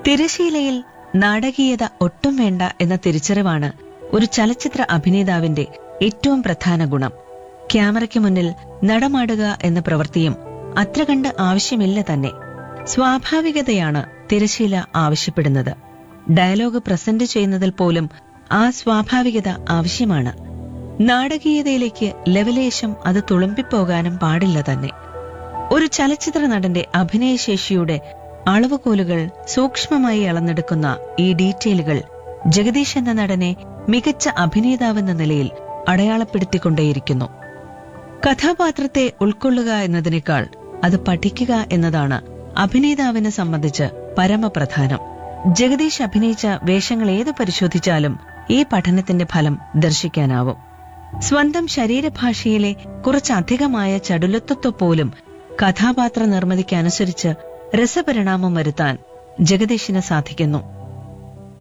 തിരശീലയിൽ നാടകീയത ഒട്ടും വേണ്ട എന്ന തിരിച്ചറിവാണ് ഒരു ചലച്ചിത്ര അഭിനേതാവിന്റെ ഏറ്റവും പ്രധാന ഗുണം ക്യാമറയ്ക്ക് മുന്നിൽ നടമാടുക എന്ന പ്രവൃത്തിയും അത്ര കണ്ട് ആവശ്യമില്ല തന്നെ സ്വാഭാവികതയാണ് തിരശീല ആവശ്യപ്പെടുന്നത് ഡയലോഗ് പ്രസന്റ് ചെയ്യുന്നതിൽ പോലും ആ സ്വാഭാവികത ആവശ്യമാണ് നാടകീയതയിലേക്ക് ലെവലേശം അത് തുളുമ്പിപ്പോകാനും പാടില്ല തന്നെ ഒരു ചലച്ചിത്ര നടന്റെ അഭിനയശേഷിയുടെ അളവുകോലുകൾ സൂക്ഷ്മമായി അളന്നെടുക്കുന്ന ഈ ഡീറ്റെയിലുകൾ ജഗദീഷ് എന്ന നടനെ മികച്ച അഭിനേതാവെന്ന നിലയിൽ അടയാളപ്പെടുത്തിക്കൊണ്ടേയിരിക്കുന്നു കഥാപാത്രത്തെ ഉൾക്കൊള്ളുക എന്നതിനേക്കാൾ അത് പഠിക്കുക എന്നതാണ് അഭിനേതാവിനെ സംബന്ധിച്ച് പരമപ്രധാനം ജഗദീഷ് അഭിനയിച്ച വേഷങ്ങൾ ഏത് പരിശോധിച്ചാലും ഈ പഠനത്തിന്റെ ഫലം ദർശിക്കാനാവും സ്വന്തം ശരീരഭാഷയിലെ കുറച്ചധികമായ ചടുലത്വത്വ പോലും കഥാപാത്ര നിർമ്മിതിക്കനുസരിച്ച് രസപരിണാമം വരുത്താൻ ജഗദീഷിന് സാധിക്കുന്നു